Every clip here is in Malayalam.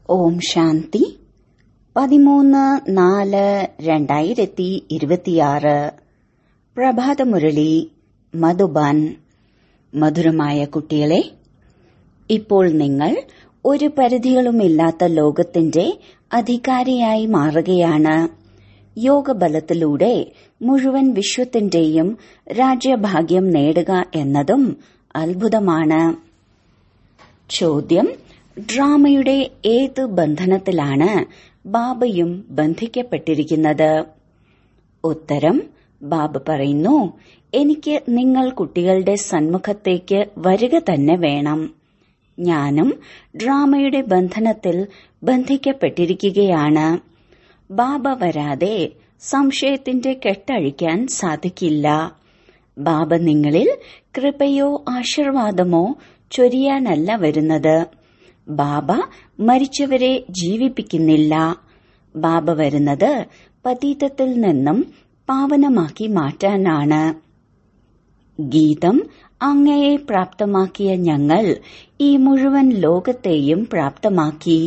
ഓം ശാന്തി പതിമൂന്ന് നാല് രണ്ടായിരത്തി ഇരുപത്തിയാറ് പ്രഭാതമുരളി മധുബൻ മധുരമായ കുട്ടികളെ ഇപ്പോൾ നിങ്ങൾ ഒരു പരിധികളുമില്ലാത്ത ലോകത്തിന്റെ അധികാരിയായി മാറുകയാണ് യോഗബലത്തിലൂടെ മുഴുവൻ വിശ്വത്തിന്റെയും രാജ്യഭാഗ്യം നേടുക എന്നതും അത്ഭുതമാണ് ചോദ്യം ഡ്രാമയുടെ ഏത് ബന്ധനത്തിലാണ് ബാബയും ബന്ധിക്കപ്പെട്ടിരിക്കുന്നത് ഉത്തരം ബാബ പറയുന്നു എനിക്ക് നിങ്ങൾ കുട്ടികളുടെ സന്മുഖത്തേക്ക് വരിക തന്നെ വേണം ഞാനും ഡ്രാമയുടെ ബന്ധനത്തിൽ ബന്ധിക്കപ്പെട്ടിരിക്കുകയാണ് ബാബ വരാതെ സംശയത്തിന്റെ കെട്ടഴിക്കാൻ സാധിക്കില്ല ബാബ നിങ്ങളിൽ കൃപയോ ആശീർവാദമോ ചൊരിയാനല്ല വരുന്നത് ബാബ മരിച്ചവരെ ജീവിപ്പിക്കുന്നില്ല ബാബ വരുന്നത് പതീതത്തിൽ നിന്നും പാവനമാക്കി മാറ്റാനാണ് ഗീതം അങ്ങയെ പ്രാപ്തമാക്കിയ ഞങ്ങൾ ഈ മുഴുവൻ ലോകത്തെയും പ്രാപ്തമാക്കി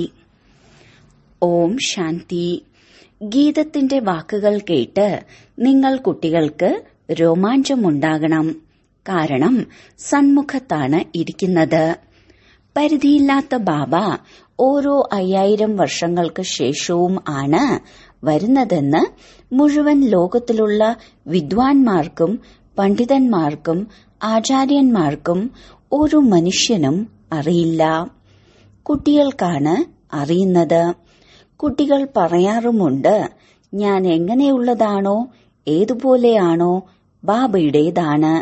ഓം ശാന്തി ഗീതത്തിന്റെ വാക്കുകൾ കേട്ട് നിങ്ങൾ കുട്ടികൾക്ക് രോമാഞ്ചമുണ്ടാകണം കാരണം സന്മുഖത്താണ് ഇരിക്കുന്നത് പരിധിയില്ലാത്ത ബാബ ഓരോ അയ്യായിരം വർഷങ്ങൾക്ക് ശേഷവും ആണ് വരുന്നതെന്ന് മുഴുവൻ ലോകത്തിലുള്ള വിദ്വാൻമാർക്കും പണ്ഡിതന്മാർക്കും ആചാര്യന്മാർക്കും ഒരു മനുഷ്യനും അറിയില്ല കുട്ടികൾക്കാണ് അറിയുന്നത് കുട്ടികൾ പറയാറുമുണ്ട് ഞാൻ എങ്ങനെയുള്ളതാണോ ഏതുപോലെയാണോ ബാബയുടേതാണ്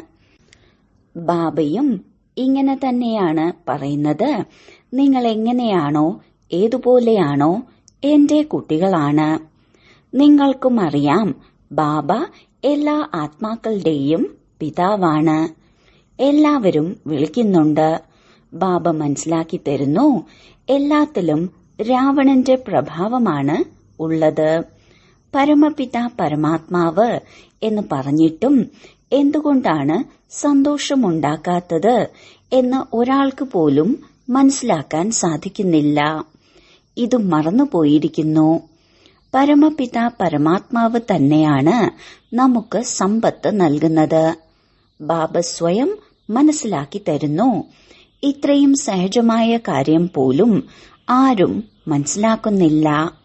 ബാബയും ഇങ്ങനെ തന്നെയാണ് പറയുന്നത് നിങ്ങൾ എങ്ങനെയാണോ ഏതുപോലെയാണോ എന്റെ കുട്ടികളാണ് നിങ്ങൾക്കും അറിയാം ബാബ എല്ലാ ആത്മാക്കളുടെയും പിതാവാണ് എല്ലാവരും വിളിക്കുന്നുണ്ട് ബാബ മനസ്സിലാക്കി തരുന്നു എല്ലാത്തിലും രാവണന്റെ പ്രഭാവമാണ് ഉള്ളത് പരമപിത പരമാത്മാവ് എന്ന് പറഞ്ഞിട്ടും എന്തുകൊണ്ടാണ് സന്തോഷമുണ്ടാക്കാത്തത് എന്ന് ഒരാൾക്ക് പോലും മനസ്സിലാക്കാൻ സാധിക്കുന്നില്ല ഇത് മറന്നുപോയിരിക്കുന്നു പരമപിത പരമാത്മാവ് തന്നെയാണ് നമുക്ക് സമ്പത്ത് നൽകുന്നത് ബാബ സ്വയം മനസ്സിലാക്കി തരുന്നു ഇത്രയും സഹജമായ കാര്യം പോലും ആരും മനസ്സിലാക്കുന്നില്ല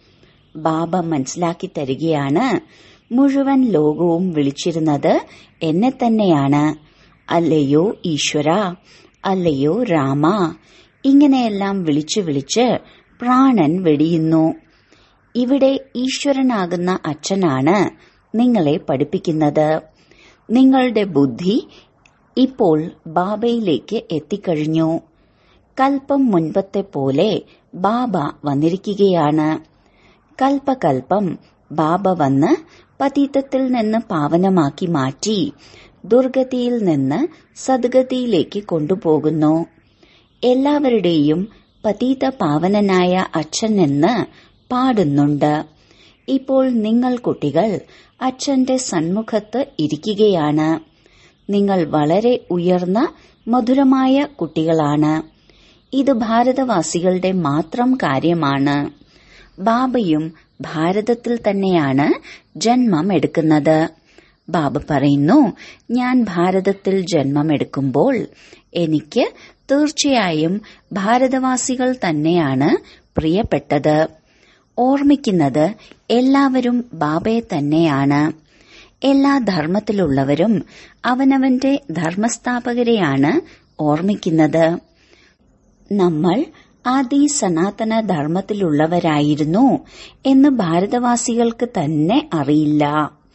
ബാബ മനസ്സിലാക്കി തരികയാണ് മുഴുവൻ ലോകവും വിളിച്ചിരുന്നത് എന്നെ തന്നെയാണ് അല്ലയോ ഈശ്വര അല്ലയോ രാമ ഇങ്ങനെയെല്ലാം വിളിച്ചു വിളിച്ച് പ്രാണൻ വെടിയുന്നു ഇവിടെ ഈശ്വരനാകുന്ന അച്ഛനാണ് നിങ്ങളെ പഠിപ്പിക്കുന്നത് നിങ്ങളുടെ ബുദ്ധി ഇപ്പോൾ ബാബയിലേക്ക് എത്തിക്കഴിഞ്ഞു കൽപ്പം മുൻപത്തെ പോലെ ബാബ വന്നിരിക്കുകയാണ് കൽപ്പകൽപ്പം ബാബ വന്ന് പതീതത്തിൽ നിന്ന് പാവനമാക്കി മാറ്റി ദുർഗതിയിൽ നിന്ന് സദ്ഗതിയിലേക്ക് കൊണ്ടുപോകുന്നു എല്ലാവരുടെയും പതീത പാവനനായ അച്ഛൻ എന്ന് പാടുന്നുണ്ട് ഇപ്പോൾ നിങ്ങൾ കുട്ടികൾ അച്ഛന്റെ സന്മുഖത്ത് ഇരിക്കുകയാണ് നിങ്ങൾ വളരെ ഉയർന്ന മധുരമായ കുട്ടികളാണ് ഇത് ഭാരതവാസികളുടെ മാത്രം കാര്യമാണ് ബാബയും ഭാരതത്തിൽ തന്നെയാണ് ജന്മം എടുക്കുന്നത് ബാബ പറയുന്നു ഞാൻ ഭാരതത്തിൽ ജന്മമെടുക്കുമ്പോൾ എനിക്ക് തീർച്ചയായും ഭാരതവാസികൾ തന്നെയാണ് പ്രിയപ്പെട്ടത് ഓർമ്മിക്കുന്നത് എല്ലാവരും ബാബയെ തന്നെയാണ് എല്ലാ ധർമ്മത്തിലുള്ളവരും അവനവന്റെ ധർമ്മസ്ഥാപകരെയാണ് ഓർമ്മിക്കുന്നത് നമ്മൾ ആദി സനാതന ധർമ്മത്തിലുള്ളവരായിരുന്നു എന്ന് ഭാരതവാസികൾക്ക് തന്നെ അറിയില്ല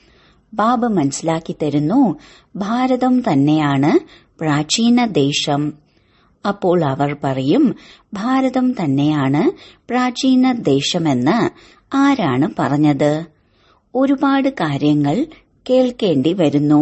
ബാബ മനസ്സിലാക്കി തരുന്നു ഭാരതം തന്നെയാണ് പ്രാചീന ദേശം അപ്പോൾ അവർ പറയും ഭാരതം തന്നെയാണ് പ്രാചീന ദേശമെന്ന് ആരാണ് പറഞ്ഞത് ഒരുപാട് കാര്യങ്ങൾ കേൾക്കേണ്ടി വരുന്നു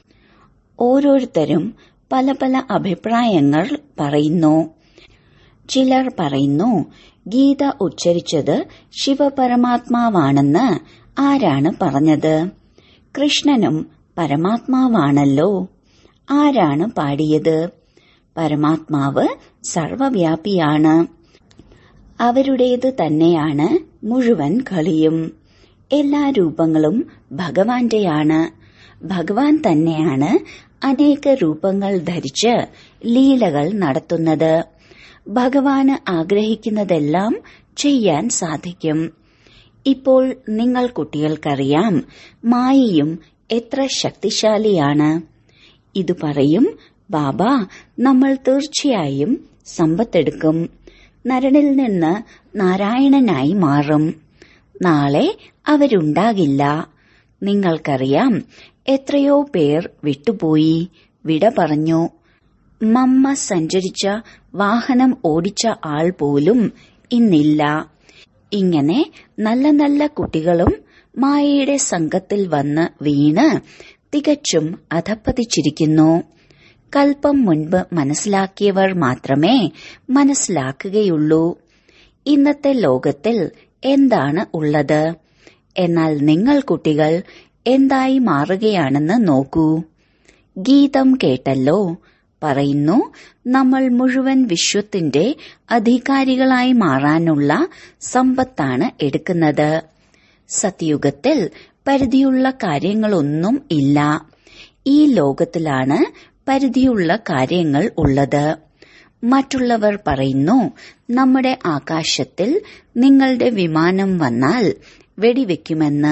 ഓരോരുത്തരും പല പല അഭിപ്രായങ്ങൾ പറയുന്നു ചിലർ പറയുന്നു ഗീത ഉച്ചരിച്ചത് ശിവപരമാത്മാവാണെന്ന് ആരാണ് പറഞ്ഞത് കൃഷ്ണനും പരമാത്മാവാണല്ലോ ആരാണ് പാടിയത് പരമാത്മാവ് സർവവ്യാപിയാണ് അവരുടേത് തന്നെയാണ് മുഴുവൻ കളിയും എല്ലാ രൂപങ്ങളും ഭഗവാന്റെയാണ് ഭഗവാൻ തന്നെയാണ് അനേക രൂപങ്ങൾ ധരിച്ച് ലീലകൾ നടത്തുന്നത് ഭഗവാന് ആഗ്രഹിക്കുന്നതെല്ലാം ചെയ്യാൻ സാധിക്കും ഇപ്പോൾ നിങ്ങൾ കുട്ടികൾക്കറിയാം മായയും എത്ര ശക്തിശാലിയാണ് ഇത് പറയും ബാബ നമ്മൾ തീർച്ചയായും സമ്പത്തെടുക്കും നരനിൽ നിന്ന് നാരായണനായി മാറും നാളെ അവരുണ്ടാകില്ല നിങ്ങൾക്കറിയാം എത്രയോ പേർ വിട്ടുപോയി വിട പറഞ്ഞു മമ്മ സഞ്ചരിച്ച വാഹനം ഓടിച്ച ആൾ പോലും ഇന്നില്ല ഇങ്ങനെ നല്ല നല്ല കുട്ടികളും മായയുടെ സംഘത്തിൽ വന്ന് വീണ് തികച്ചും അധപ്പതിച്ചിരിക്കുന്നു കൽപ്പം മുൻപ് മനസ്സിലാക്കിയവർ മാത്രമേ മനസ്സിലാക്കുകയുള്ളൂ ഇന്നത്തെ ലോകത്തിൽ എന്താണ് ഉള്ളത് എന്നാൽ നിങ്ങൾ കുട്ടികൾ എന്തായി മാറുകയാണെന്ന് നോക്കൂ ഗീതം കേട്ടല്ലോ പറയുന്നു നമ്മൾ മുഴുവൻ വിശ്വത്തിന്റെ അധികാരികളായി മാറാനുള്ള സമ്പത്താണ് എടുക്കുന്നത് സത്യുഗത്തിൽ പരിധിയുള്ള കാര്യങ്ങളൊന്നും ഇല്ല ഈ ലോകത്തിലാണ് പരിധിയുള്ള കാര്യങ്ങൾ ഉള്ളത് മറ്റുള്ളവർ പറയുന്നു നമ്മുടെ ആകാശത്തിൽ നിങ്ങളുടെ വിമാനം വന്നാൽ വെടിവെക്കുമെന്ന്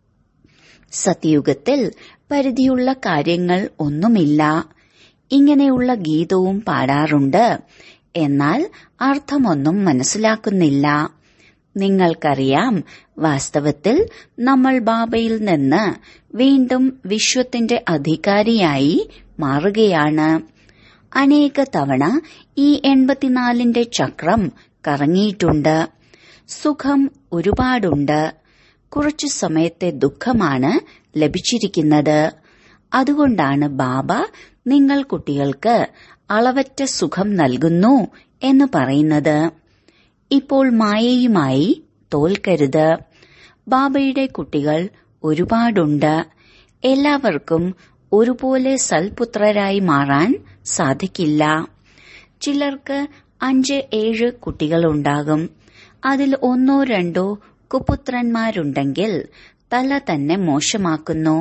സത്യുഗത്തിൽ പരിധിയുള്ള കാര്യങ്ങൾ ഒന്നുമില്ല ഇങ്ങനെയുള്ള ഗീതവും പാടാറുണ്ട് എന്നാൽ അർത്ഥമൊന്നും മനസ്സിലാക്കുന്നില്ല നിങ്ങൾക്കറിയാം വാസ്തവത്തിൽ നമ്മൾ ബാബയിൽ നിന്ന് വീണ്ടും വിശ്വത്തിന്റെ അധികാരിയായി മാറുകയാണ് അനേക തവണ ഈ എൺപത്തിനാലിന്റെ ചക്രം കറങ്ങിയിട്ടുണ്ട് സുഖം ഒരുപാടുണ്ട് കുറച്ചു സമയത്തെ ദുഃഖമാണ് ലഭിച്ചിരിക്കുന്നത് അതുകൊണ്ടാണ് ബാബ നിങ്ങൾ കുട്ടികൾക്ക് അളവറ്റ സുഖം നൽകുന്നു എന്ന് പറയുന്നത് ഇപ്പോൾ മായയുമായി തോൽക്കരുത് ബാബയുടെ കുട്ടികൾ ഒരുപാടുണ്ട് എല്ലാവർക്കും ഒരുപോലെ സൽപുത്രരായി മാറാൻ സാധിക്കില്ല ചിലർക്ക് അഞ്ച് ഏഴ് കുട്ടികളുണ്ടാകും അതിൽ ഒന്നോ രണ്ടോ കുപുത്രന്മാരുണ്ടെങ്കിൽ തല തന്നെ മോശമാക്കുന്നു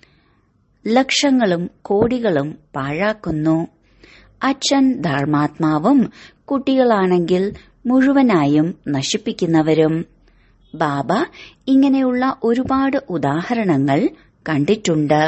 ലക്ഷങ്ങളും കോടികളും പാഴാക്കുന്നു അച്ഛൻ ധർമാത്മാവും കുട്ടികളാണെങ്കിൽ മുഴുവനായും നശിപ്പിക്കുന്നവരും ബാബ ഇങ്ങനെയുള്ള ഒരുപാട് ഉദാഹരണങ്ങൾ കണ്ടിട്ടുണ്ട്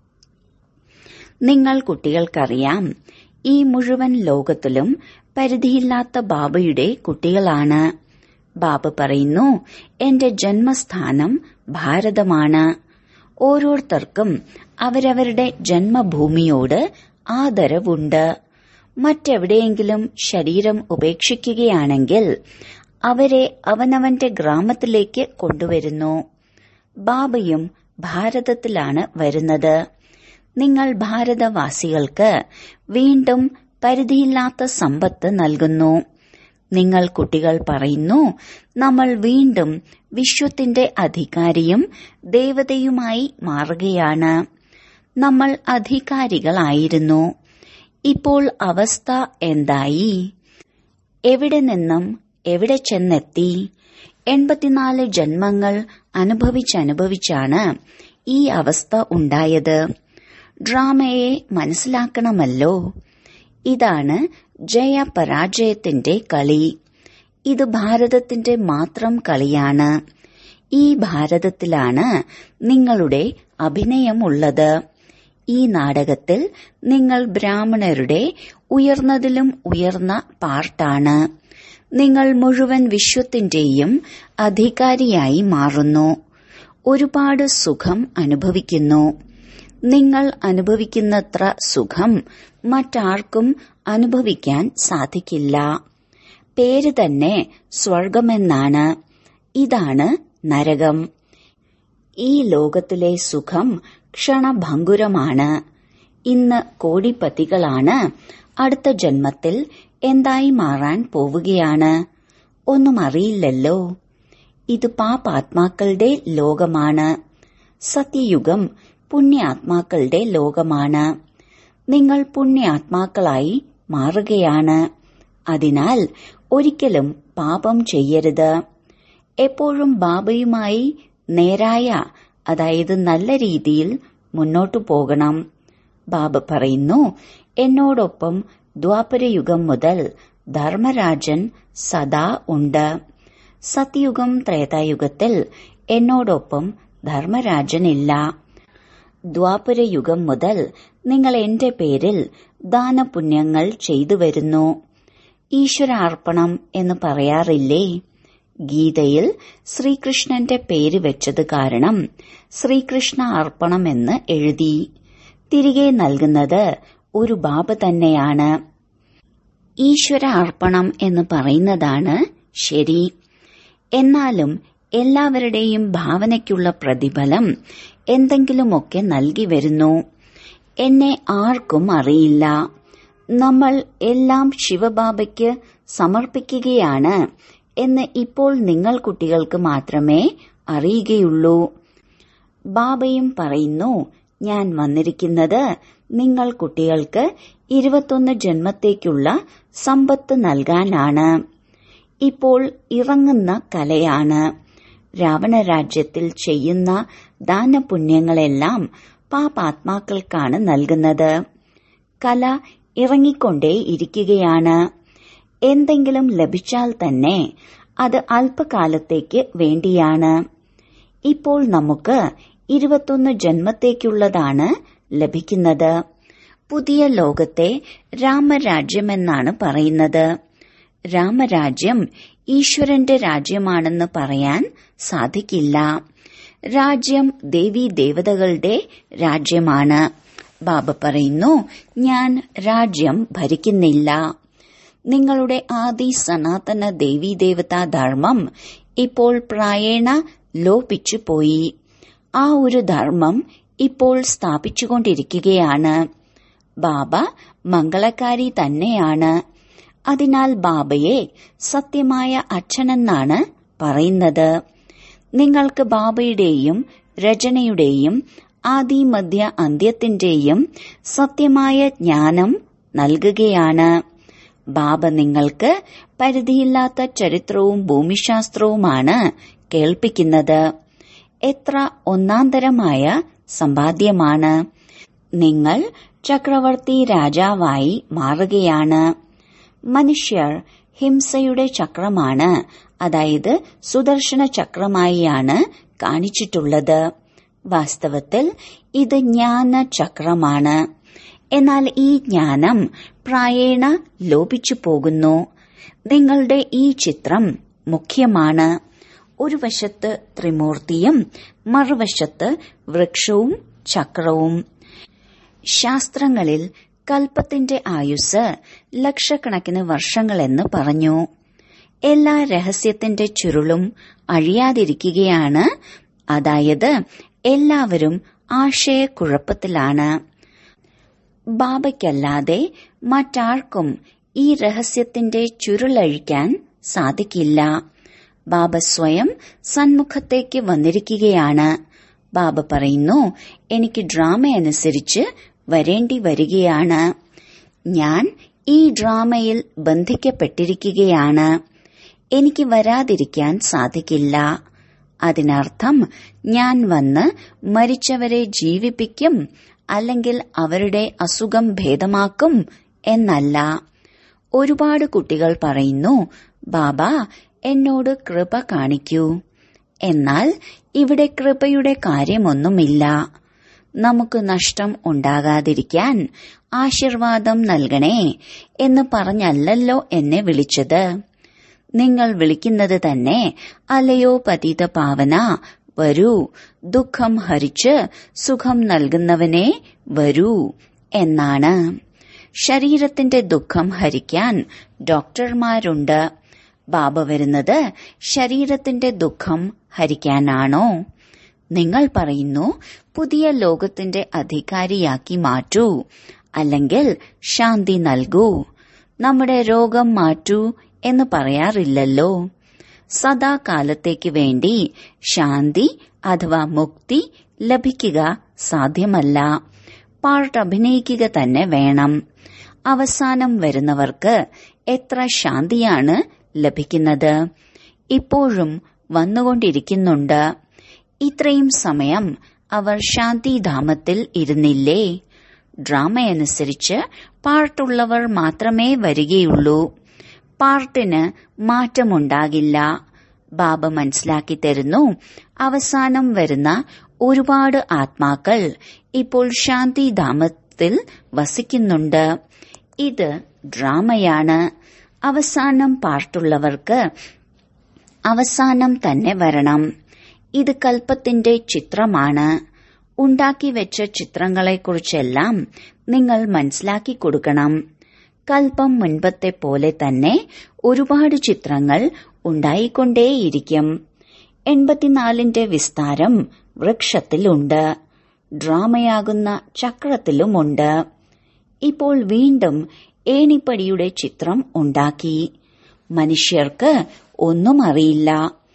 നിങ്ങൾ കുട്ടികൾക്കറിയാം ഈ മുഴുവൻ ലോകത്തിലും പരിധിയില്ലാത്ത ബാബയുടെ കുട്ടികളാണ് ബാബ പറയുന്നു എന്റെ ജന്മസ്ഥാനം ഭാരതമാണ് ഓരോരുത്തർക്കും അവരവരുടെ ജന്മഭൂമിയോട് ആദരവുണ്ട് മറ്റെവിടെയെങ്കിലും ശരീരം ഉപേക്ഷിക്കുകയാണെങ്കിൽ അവരെ അവനവന്റെ ഗ്രാമത്തിലേക്ക് കൊണ്ടുവരുന്നു ബാബയും ഭാരതത്തിലാണ് വരുന്നത് നിങ്ങൾ ഭാരതവാസികൾക്ക് വീണ്ടും പരിധിയില്ലാത്ത സമ്പത്ത് നൽകുന്നു നിങ്ങൾ കുട്ടികൾ പറയുന്നു നമ്മൾ വീണ്ടും വിശ്വത്തിന്റെ അധികാരിയും ദേവതയുമായി മാറുകയാണ് നമ്മൾ അധികാരികളായിരുന്നു ഇപ്പോൾ അവസ്ഥ എന്തായി എവിടെ നിന്നും എവിടെ ചെന്നെത്തി എൺപത്തിനാല് ജന്മങ്ങൾ അനുഭവിച്ചനുഭവിച്ചാണ് ഈ അവസ്ഥ ഉണ്ടായത് ഡ്രാമയെ മനസ്സിലാക്കണമല്ലോ ഇതാണ് ജയപരാജയത്തിന്റെ കളി ഇത് ഭാരതത്തിന്റെ മാത്രം കളിയാണ് ഈ ഭാരതത്തിലാണ് നിങ്ങളുടെ അഭിനയമുള്ളത് ഈ നാടകത്തിൽ നിങ്ങൾ ബ്രാഹ്മണരുടെ ഉയർന്നതിലും ഉയർന്ന പാർട്ടാണ് നിങ്ങൾ മുഴുവൻ വിശ്വത്തിന്റെയും അധികാരിയായി മാറുന്നു ഒരുപാട് സുഖം അനുഭവിക്കുന്നു നിങ്ങൾ അനുഭവിക്കുന്നത്ര സുഖം മറ്റാർക്കും അനുഭവിക്കാൻ സാധിക്കില്ല പേര് തന്നെ സ്വർഗമെന്നാണ് ഇതാണ് നരകം ഈ ലോകത്തിലെ സുഖം ക്ഷണഭംഗുരമാണ് ഇന്ന് കോടിപ്പതികളാണ് അടുത്ത ജന്മത്തിൽ എന്തായി മാറാൻ പോവുകയാണ് ഒന്നും അറിയില്ലല്ലോ ഇത് പാപാത്മാക്കളുടെ ലോകമാണ് സത്യയുഗം പുണ്യാത്മാക്കളുടെ ലോകമാണ് നിങ്ങൾ പുണ്യാത്മാക്കളായി മാറുകയാണ് അതിനാൽ ഒരിക്കലും പാപം ചെയ്യരുത് എപ്പോഴും ബാബയുമായി നേരായ അതായത് നല്ല രീതിയിൽ മുന്നോട്ടു പോകണം ബാബ പറയുന്നു എന്നോടൊപ്പം ദ്വാപരയുഗം മുതൽ ധർമ്മരാജൻ സദാ ഉണ്ട് സത്യുഗം ത്രേതായുഗത്തിൽ എന്നോടൊപ്പം ധർമ്മരാജനില്ല ദ്വാപരയുഗം മുതൽ നിങ്ങൾ എന്റെ പേരിൽ ദാനപുണ്യങ്ങൾ ചെയ്തു വരുന്നു ഈശ്വരാർപ്പണം എന്ന് പറയാറില്ലേ ഗീതയിൽ ശ്രീകൃഷ്ണന്റെ പേര് വെച്ചത് കാരണം ശ്രീകൃഷ്ണ അർപ്പണം എന്ന് എഴുതി തിരികെ നൽകുന്നത് ഒരു ബാബ തന്നെയാണ് ഈശ്വര അർപ്പണം എന്ന് പറയുന്നതാണ് ശരി എന്നാലും എല്ലാവരുടെയും ഭാവനയ്ക്കുള്ള പ്രതിഫലം എന്തെങ്കിലുമൊക്കെ നൽകി വരുന്നു എന്നെ ആർക്കും അറിയില്ല നമ്മൾ എല്ലാം ശിവബാബയ്ക്ക് സമർപ്പിക്കുകയാണ് എന്ന് ഇപ്പോൾ നിങ്ങൾ കുട്ടികൾക്ക് മാത്രമേ അറിയുകയുള്ളൂ ബാബയും പറയുന്നു ഞാൻ വന്നിരിക്കുന്നത് നിങ്ങൾ കുട്ടികൾക്ക് ഇരുപത്തൊന്ന് ജന്മത്തേക്കുള്ള സമ്പത്ത് നൽകാനാണ് ഇപ്പോൾ ഇറങ്ങുന്ന കലയാണ് രാവണരാജ്യത്തിൽ ചെയ്യുന്ന ദാനപുണ്യങ്ങളെല്ലാം പാപാത്മാക്കൾക്കാണ് നൽകുന്നത് കല ഇറങ്ങിക്കൊണ്ടേ ഇരിക്കുകയാണ് എന്തെങ്കിലും ലഭിച്ചാൽ തന്നെ അത് അല്പകാലത്തേക്ക് വേണ്ടിയാണ് ഇപ്പോൾ നമുക്ക് ഇരുപത്തൊന്ന് ജന്മത്തേക്കുള്ളതാണ് ലഭിക്കുന്നത് പുതിയ ലോകത്തെ രാമരാജ്യമെന്നാണ് പറയുന്നത് രാമരാജ്യം ഈശ്വരന്റെ രാജ്യമാണെന്ന് പറയാൻ സാധിക്കില്ല രാജ്യം ദേവീ ദേവതകളുടെ രാജ്യമാണ് ബാബ പറയുന്നു ഞാൻ രാജ്യം ഭരിക്കുന്നില്ല നിങ്ങളുടെ ആദി സനാതന ദേവീദേവതാ ധർമ്മം ഇപ്പോൾ പ്രായേണ ലോപിച്ചു പോയി ആ ഒരു ധർമ്മം ഇപ്പോൾ സ്ഥാപിച്ചുകൊണ്ടിരിക്കുകയാണ് ബാബ മംഗളകാരി തന്നെയാണ് അതിനാൽ ബാബയെ സത്യമായ അച്ഛനെന്നാണ് പറയുന്നത് നിങ്ങൾക്ക് ബാബയുടെയും രചനയുടെയും ആദി മധ്യ അന്ത്യത്തിന്റെയും സത്യമായ ജ്ഞാനം നൽകുകയാണ് ബാബ നിങ്ങൾക്ക് പരിധിയില്ലാത്ത ചരിത്രവും ഭൂമിശാസ്ത്രവുമാണ് കേൾപ്പിക്കുന്നത് എത്ര ഒന്നാന്തരമായ സമ്പാദ്യമാണ് നിങ്ങൾ ചക്രവർത്തി രാജാവായി മാറുകയാണ് മനുഷ്യർ ഹിംസയുടെ ചക്രമാണ് അതായത് സുദർശന ചക്രമായിയാണ് കാണിച്ചിട്ടുള്ളത് വാസ്തവത്തിൽ ഇത് ജ്ഞാന ചക്രമാണ് എന്നാൽ ഈ ജ്ഞാനം പ്രായേണ ലോപിച്ചു പോകുന്നു നിങ്ങളുടെ ഈ ചിത്രം മുഖ്യമാണ് ഒരു വശത്ത് ത്രിമൂർത്തിയും മറുവശത്ത് വൃക്ഷവും ചക്രവും ശാസ്ത്രങ്ങളിൽ കൽപ്പത്തിന്റെ ആയുസ് ലക്ഷക്കണക്കിന് വർഷങ്ങളെന്ന് പറഞ്ഞു എല്ലാ രഹസ്യത്തിന്റെ ചുരുളും അഴിയാതിരിക്കുകയാണ് അതായത് എല്ലാവരും ആശയക്കുഴപ്പത്തിലാണ് ബാബയ്ക്കല്ലാതെ മറ്റാർക്കും ഈ രഹസ്യത്തിന്റെ ചുരുളഴിക്കാൻ സാധിക്കില്ല ബാബ സ്വയം സന്മുഖത്തേക്ക് വന്നിരിക്കുകയാണ് ബാബ പറയുന്നു എനിക്ക് ഡ്രാമ അനുസരിച്ച് വരേണ്ടി വരികയാണ് ഞാൻ ഈ ഡ്രാമയിൽ ബന്ധിക്കപ്പെട്ടിരിക്കുകയാണ് എനിക്ക് വരാതിരിക്കാൻ സാധിക്കില്ല അതിനർത്ഥം ഞാൻ വന്ന് മരിച്ചവരെ ജീവിപ്പിക്കും അല്ലെങ്കിൽ അവരുടെ അസുഖം ഭേദമാക്കും എന്നല്ല ഒരുപാട് കുട്ടികൾ പറയുന്നു ബാബ എന്നോട് കൃപ കാണിക്കൂ എന്നാൽ ഇവിടെ കൃപയുടെ കാര്യമൊന്നുമില്ല നമുക്ക് നഷ്ടം ഉണ്ടാകാതിരിക്കാൻ ആശീർവാദം നൽകണേ എന്ന് പറഞ്ഞല്ലല്ലോ എന്നെ വിളിച്ചത് നിങ്ങൾ വിളിക്കുന്നത് തന്നെ അലയോ പതിത പാവന വരൂ ദുഃഖം ഹരിച്ച് സുഖം നൽകുന്നവനെ വരൂ എന്നാണ് ശരീരത്തിന്റെ ദുഃഖം ഹരിക്കാൻ ഡോക്ടർമാരുണ്ട് ബാബ വരുന്നത് ശരീരത്തിന്റെ ദുഃഖം ഹരിക്കാനാണോ നിങ്ങൾ പറയുന്നു പുതിയ ലോകത്തിന്റെ അധികാരിയാക്കി മാറ്റൂ അല്ലെങ്കിൽ ശാന്തി നൽകൂ നമ്മുടെ രോഗം മാറ്റൂ എന്ന് പറയാറില്ലല്ലോ സദാകാലത്തേക്ക് വേണ്ടി ശാന്തി അഥവാ മുക്തി ലഭിക്കുക സാധ്യമല്ല പാർട്ട് അഭിനയിക്കുക തന്നെ വേണം അവസാനം വരുന്നവർക്ക് എത്ര ശാന്തിയാണ് ലഭിക്കുന്നത് ഇപ്പോഴും വന്നുകൊണ്ടിരിക്കുന്നുണ്ട് ഇത്രയും സമയം അവർ ശാന്തിധാമത്തിൽ ഇരുന്നില്ലേ ഡ്രാമയനുസരിച്ച് പാർട്ടുള്ളവർ മാത്രമേ വരികയുള്ളൂ പാർട്ടിന് മാറ്റമുണ്ടാകില്ല ബാബ മനസ്സിലാക്കി തരുന്നു അവസാനം വരുന്ന ഒരുപാട് ആത്മാക്കൾ ഇപ്പോൾ ശാന്തിധാമത്തിൽ വസിക്കുന്നുണ്ട് ഇത് ഡ്രാമയാണ് അവസാനം പാർട്ടുള്ളവർക്ക് അവസാനം തന്നെ വരണം ഇത് കൽപ്പത്തിന്റെ ചിത്രമാണ് ഉണ്ടാക്കി വെച്ച ചിത്രങ്ങളെക്കുറിച്ചെല്ലാം നിങ്ങൾ മനസ്സിലാക്കി കൊടുക്കണം കൽപ്പം മുൻപത്തെ പോലെ തന്നെ ഒരുപാട് ചിത്രങ്ങൾ ഉണ്ടായിക്കൊണ്ടേയിരിക്കും എൺപത്തിനാലിന്റെ വിസ്താരം വൃക്ഷത്തിലുണ്ട് ഡ്രാമയാകുന്ന ചക്രത്തിലുമുണ്ട് ഇപ്പോൾ വീണ്ടും ഏണിപ്പടിയുടെ ചിത്രം ഉണ്ടാക്കി മനുഷ്യർക്ക് ഒന്നും അറിയില്ല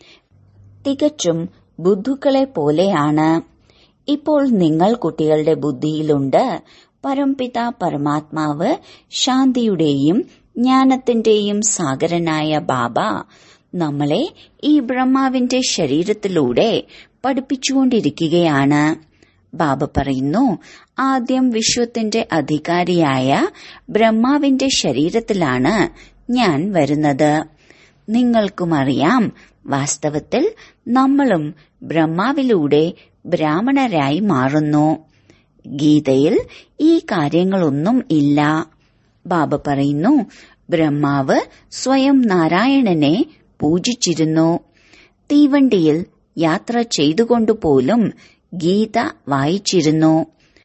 തികച്ചും ബുദ്ധുക്കളെ പോലെയാണ് ഇപ്പോൾ നിങ്ങൾ കുട്ടികളുടെ ബുദ്ധിയിലുണ്ട് പരംപിത പരമാത്മാവ് ശാന്തിയുടെയും ജ്ഞാനത്തിന്റെയും സാഗരനായ ബാബ നമ്മളെ ഈ ബ്രഹ്മാവിന്റെ ശരീരത്തിലൂടെ പഠിപ്പിച്ചുകൊണ്ടിരിക്കുകയാണ് ബാബ പറയുന്നു ആദ്യം വിശ്വത്തിന്റെ അധികാരിയായ ബ്രഹ്മാവിന്റെ ശരീരത്തിലാണ് ഞാൻ വരുന്നത് നിങ്ങൾക്കും അറിയാം വാസ്തവത്തിൽ നമ്മളും ബ്രഹ്മാവിലൂടെ ബ്രാഹ്മണരായി മാറുന്നു ഗീതയിൽ ഈ കാര്യങ്ങളൊന്നും ഇല്ല ബാബ പറയുന്നു ബ്രഹ്മാവ് സ്വയം നാരായണനെ പൂജിച്ചിരുന്നു തീവണ്ടിയിൽ യാത്ര ചെയ്തുകൊണ്ടുപോലും ഗീത വായിച്ചിരുന്നു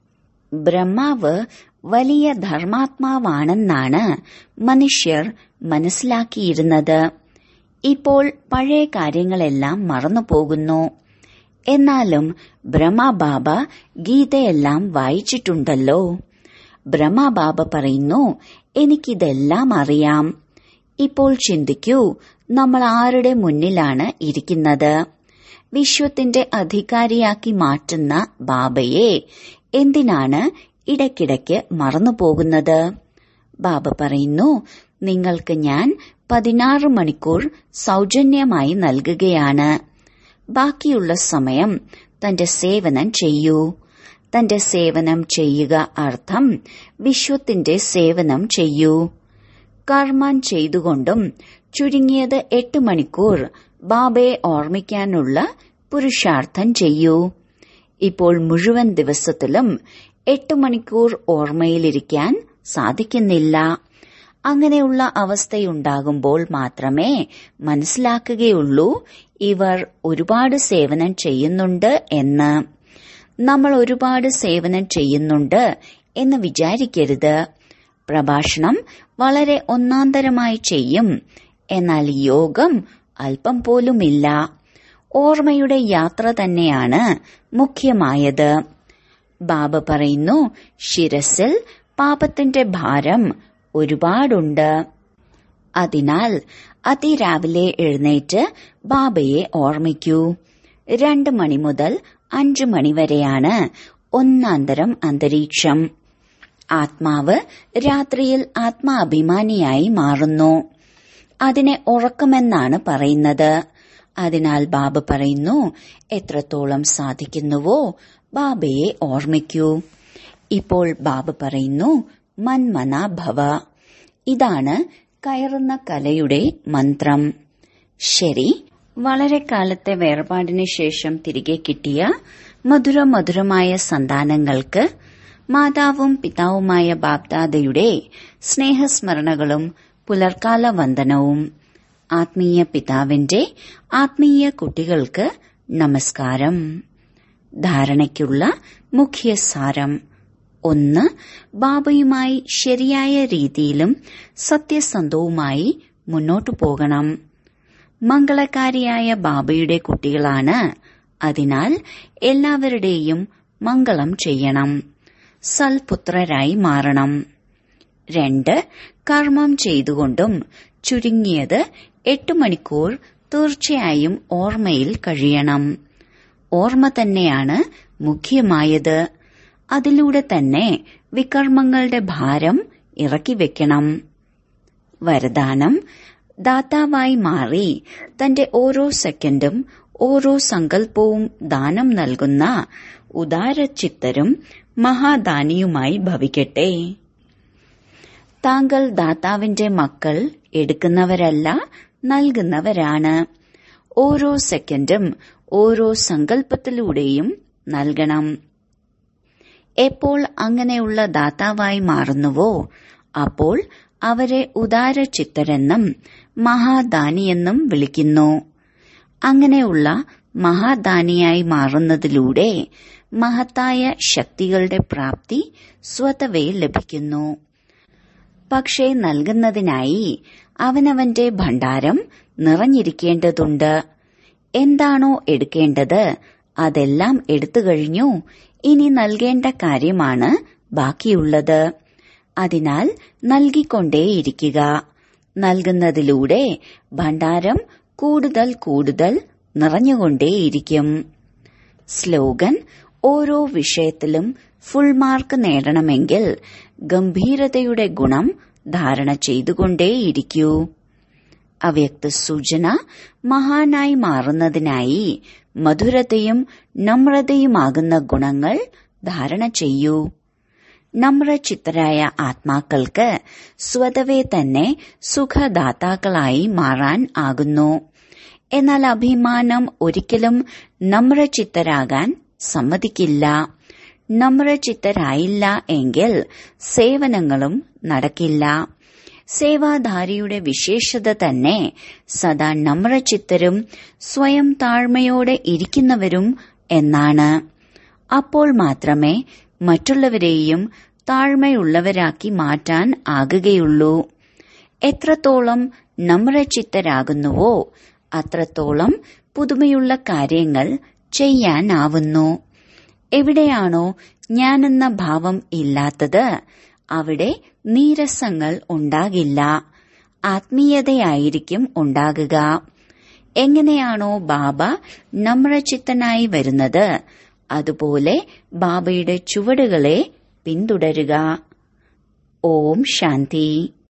ബ്രഹ്മാവ് വലിയ ധർമാത്മാവാണെന്നാണ് മനുഷ്യർ മനസ്സിലാക്കിയിരുന്നത് ഇപ്പോൾ പഴയ കാര്യങ്ങളെല്ലാം മറന്നുപോകുന്നു എന്നാലും ബ്രഹ്മബാബ ഗീതയെല്ലാം വായിച്ചിട്ടുണ്ടല്ലോ ബ്രഹ്മബാബ പറയുന്നു എനിക്കിതെല്ലാം അറിയാം ഇപ്പോൾ ചിന്തിക്കൂ നമ്മൾ ആരുടെ മുന്നിലാണ് ഇരിക്കുന്നത് വിശ്വത്തിന്റെ അധികാരിയാക്കി മാറ്റുന്ന ബാബയെ എന്തിനാണ് ഇടയ്ക്കിടയ്ക്ക് മറന്നുപോകുന്നത് ബാബ പറയുന്നു നിങ്ങൾക്ക് ഞാൻ പതിനാറ് മണിക്കൂർ സൗജന്യമായി നൽകുകയാണ് ബാക്കിയുള്ള സമയം തന്റെ സേവനം ചെയ്യൂ തന്റെ സേവനം ചെയ്യുക അർത്ഥം വിശ്വത്തിന്റെ സേവനം ചെയ്യൂ കർമ്മം ചെയ്തുകൊണ്ടും ചുരുങ്ങിയത് എട്ട് മണിക്കൂർ ബാബയെ ഓർമ്മിക്കാനുള്ള പുരുഷാർത്ഥം ചെയ്യൂ ഇപ്പോൾ മുഴുവൻ ദിവസത്തിലും എട്ട് മണിക്കൂർ ഓർമ്മയിലിരിക്കാൻ സാധിക്കുന്നില്ല അങ്ങനെയുള്ള അവസ്ഥയുണ്ടാകുമ്പോൾ മാത്രമേ മനസ്സിലാക്കുകയുള്ളൂ ഇവർ ഒരുപാട് സേവനം ചെയ്യുന്നുണ്ട് എന്ന് നമ്മൾ ഒരുപാട് സേവനം ചെയ്യുന്നുണ്ട് എന്ന് വിചാരിക്കരുത് പ്രഭാഷണം വളരെ ഒന്നാന്തരമായി ചെയ്യും എന്നാൽ യോഗം അല്പം പോലുമില്ല ഓർമ്മയുടെ യാത്ര തന്നെയാണ് മുഖ്യമായത് ബാബ പറയുന്നു ശിരസിൽ പാപത്തിന്റെ ഭാരം ഒരുപാടുണ്ട് അതിനാൽ അതിരാവിലെ എഴുന്നേറ്റ് ബാബയെ ഓർമ്മിക്കൂ രണ്ട് മണി മുതൽ അഞ്ചു മണിവരെയാണ് ഒന്നാന്തരം അന്തരീക്ഷം ആത്മാവ് രാത്രിയിൽ ആത്മാഭിമാനിയായി മാറുന്നു അതിനെ ഉറക്കമെന്നാണ് പറയുന്നത് അതിനാൽ ബാബ പറയുന്നു എത്രത്തോളം സാധിക്കുന്നുവോ ബാബയെ ഓർമ്മിക്കൂ ഇപ്പോൾ ബാബ പറയുന്നു മന്മന ഭവ ഇതാണ് കയറുന്ന കലയുടെ മന്ത്രം ശരി വളരെ കാലത്തെ വേർപാടിന് ശേഷം തിരികെ കിട്ടിയ മധുര മധുരമായ സന്താനങ്ങൾക്ക് മാതാവും പിതാവുമായ ബാബ്ദാദയുടെ സ്നേഹസ്മരണകളും പുലർക്കാല വന്ദനവും ആത്മീയ പിതാവിന്റെ ആത്മീയ കുട്ടികൾക്ക് നമസ്കാരം ധാരണയ്ക്കുള്ള മുഖ്യ സാരം ഒന്ന് ബാബയുമായി ശരിയായ രീതിയിലും സത്യസന്ധവുമായി മുന്നോട്ടു പോകണം മംഗളകാരിയായ ബാബയുടെ കുട്ടികളാണ് അതിനാൽ എല്ലാവരുടെയും മംഗളം ചെയ്യണം സൽപുത്രരായി മാറണം രണ്ട് കർമ്മം ചെയ്തുകൊണ്ടും ചുരുങ്ങിയത് എട്ട് മണിക്കൂർ തീർച്ചയായും ഓർമ്മയിൽ കഴിയണം ഓർമ്മ തന്നെയാണ് മുഖ്യമായത് അതിലൂടെ തന്നെ വികർമ്മങ്ങളുടെ ഭാരം ഇറക്കി വെക്കണം വരദാനം ദാതാവായി മാറി തന്റെ ഓരോ സെക്കൻഡും ഓരോ സങ്കല്പവും ദാനം നൽകുന്ന ഉദാരചിത്തരും മഹാദാനിയുമായി ഭവിക്കട്ടെ താങ്കൾ ദാതാവിന്റെ മക്കൾ എടുക്കുന്നവരല്ല നൽകുന്നവരാണ് ഓരോ സെക്കൻഡും ഓരോ സങ്കല്പത്തിലൂടെയും നൽകണം എപ്പോൾ അങ്ങനെയുള്ള ദാതാവായി മാറുന്നുവോ അപ്പോൾ അവരെ ഉദാരചിത്തരെന്നും മഹാദാനിയെന്നും വിളിക്കുന്നു അങ്ങനെയുള്ള മഹാദാനിയായി മാറുന്നതിലൂടെ മഹത്തായ ശക്തികളുടെ പ്രാപ്തി സ്വതവേ ലഭിക്കുന്നു പക്ഷേ നൽകുന്നതിനായി അവനവന്റെ ഭണ്ഡാരം നിറഞ്ഞിരിക്കേണ്ടതുണ്ട് എന്താണോ എടുക്കേണ്ടത് അതെല്ലാം എടുത്തു കഴിഞ്ഞു ഇനി നൽകേണ്ട കാര്യമാണ് ബാക്കിയുള്ളത് അതിനാൽ നൽകിക്കൊണ്ടേയിരിക്കുക നൽകുന്നതിലൂടെ ഭണ്ഡാരം കൂടുതൽ കൂടുതൽ നിറഞ്ഞുകൊണ്ടേയിരിക്കും സ്ലോഗൻ ഓരോ വിഷയത്തിലും ഫുൾ മാർക്ക് നേടണമെങ്കിൽ ഗംഭീരതയുടെ ഗുണം ധാരണ ചെയ്തുകൊണ്ടേയിരിക്കൂ അവ്യക്ത സൂചന മഹാനായി മാറുന്നതിനായി മധുരതയും നമ്രതയുമാകുന്ന ഗുണങ്ങൾ ധാരണ ചെയ്യൂ നമ്രചിത്തരായ ആത്മാക്കൾക്ക് സ്വതവേ തന്നെ സുഖദാതാക്കളായി മാറാൻ ആകുന്നു എന്നാൽ അഭിമാനം ഒരിക്കലും നമ്രചിത്തരാകാൻ സമ്മതിക്കില്ല നമ്രചിത്തരായില്ല എങ്കിൽ സേവനങ്ങളും നടക്കില്ല സേവാധാരിയുടെ വിശേഷത തന്നെ സദാ നമ്രചിത്തരും സ്വയം താഴ്മയോടെ ഇരിക്കുന്നവരും എന്നാണ് അപ്പോൾ മാത്രമേ മറ്റുള്ളവരെയും താഴ്മയുള്ളവരാക്കി മാറ്റാൻ ആകുകയുള്ളൂ എത്രത്തോളം നമ്രചിത്തരാകുന്നുവോ അത്രത്തോളം പുതുമയുള്ള കാര്യങ്ങൾ ചെയ്യാനാവുന്നു എവിടെയാണോ ഞാനെന്ന ഭാവം ഇല്ലാത്തത് അവിടെ നീരസങ്ങൾ ഉണ്ടാകില്ല ആത്മീയതയായിരിക്കും ഉണ്ടാകുക എങ്ങനെയാണോ ബാബ നമ്രചിത്തനായി വരുന്നത് അതുപോലെ ബാബയുടെ ചുവടുകളെ പിന്തുടരുക ഓം ശാന്തി